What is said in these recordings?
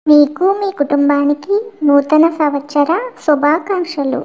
మీకు మీ కుటుంబానికి నూతన సంవత్సర శుభాకాంక్షలు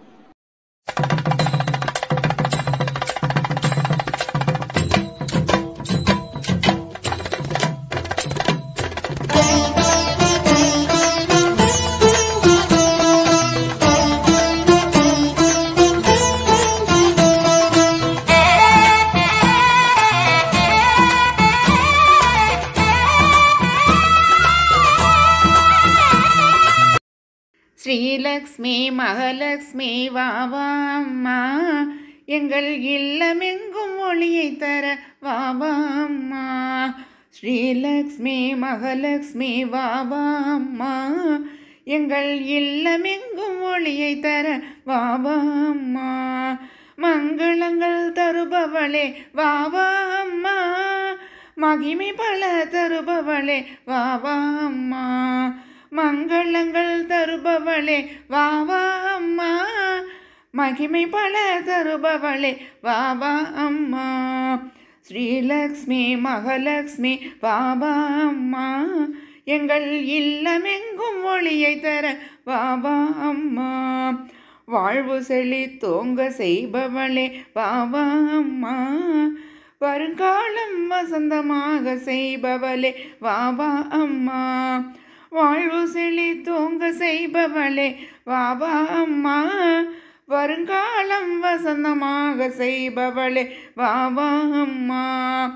ஸ்ரீலக்ஷ்மி மகாலட்சுமி வாவாம்மா எங்கள் இல்லமெங்கும் ஒளியை தர வாவாம்மா ஸ்ரீலக்ஷ்மி மகாலட்சுமி வாவாம்மா எங்கள் இல்லமெங்கும் ஒளியை தர வாவாம்மா மங்களங்கள் தருபவளே வாவாம்மா மகிமை பல தருபவளே வாவாம்மா மங்களங்கள் தருபவளே வா வா அம்மா மகிமை பல தருபவளே வா வா அம்மா ஸ்ரீலக்ஷ்மி மகாலட்சுமி பாபா அம்மா எங்கள் இல்லமெங்கும் ஒளியை தர பாபா அம்மா வாழ்வு செழி தோங்க செய்பவளே பாபா அம்மா வருங்காலம் வசந்தமாக செய்பவளே வாவா அம்மா வாழ்வு செழி தூங்க செய்பவளே வாவா அம்மா வருங்காலம் வசந்தமாக செய்பவளே வாவா அம்மா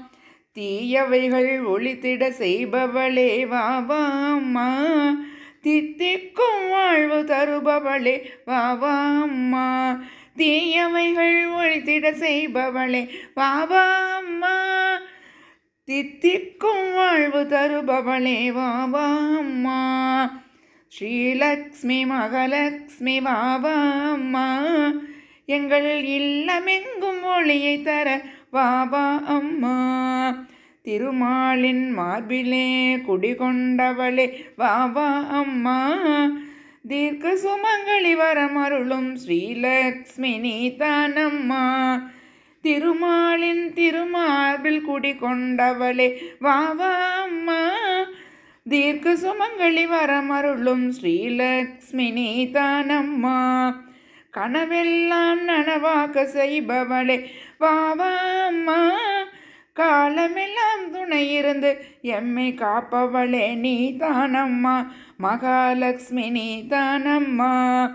தீயவைகள் ஒளித்திட செய்பவளே வாவா அம்மா தித்திக்கும் வாழ்வு தருபவளே வாவா அம்மா தீயவைகள் ஒழித்திட செய்பவளே வாவா அம்மா தித்திக்கும் வாழ்வு தருபவளே வாவா அம்மா ஸ்ரீலக்ஷ்மி மகாலட்சுமி வாவா அம்மா எங்கள் இல்லமெங்கும் ஒளியை தர வாவா அம்மா திருமாலின் மார்பிலே குடிகொண்டவளே வாவா அம்மா தீர்க்க சுமங்கலி வரமருளும் ஸ்ரீலக்ஷ்மி நீதானம்மா திருமாலின் திருமார்பில் குடிகொண்டவளே வாவா அம்மா தீர்க்க சுமங்கலி வரமருளும் ஸ்ரீலக்ஷ்மி நீதானம்மா கனவெல்லாம் நனவாக்க செய்பவளே வாவா அம்மா காலமெல்லாம் துணை இருந்து எம்மை காப்பவளே நீதானம்மா மகாலட்சுமி நீதானம்மா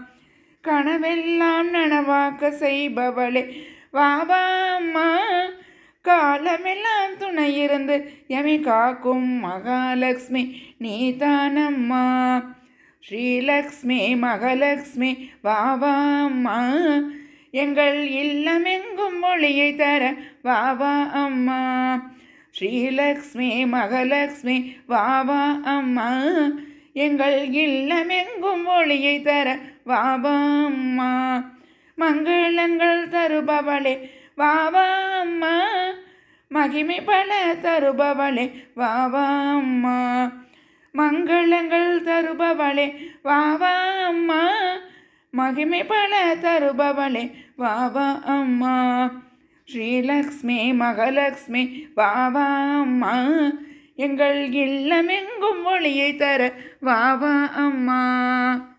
கனவெல்லாம் நனவாக்க செய்பவளே வாவா அம்மா காலமெல்லாம் துணை இருந்து எமை காக்கும் மகாலட்சுமி நீதானம்மா ஸ்ரீலக்ஷ்மி மகாலட்சுமி வாவா அம்மா எங்கள் இல்லமெங்கும் ஒளியை தர வாவா அம்மா ஸ்ரீலக்ஷ்மி மகாலட்சுமி வாவா அம்மா எங்கள் இல்லமெங்கும் ஒளியை தர வாவா அம்மா மங்களங்கள் தருபவளே வாவா அம்மா மகிமை பல தருபவளே வாவா அம்மா மங்களங்கள் தருபவளே வாவா அம்மா மகிமை பல தருபவளே வாவா அம்மா ஸ்ரீலக்ஷ்மி மகாலட்சுமி வாவா அம்மா எங்கள் இல்லமெங்கும் ஒளியை தர வாவா அம்மா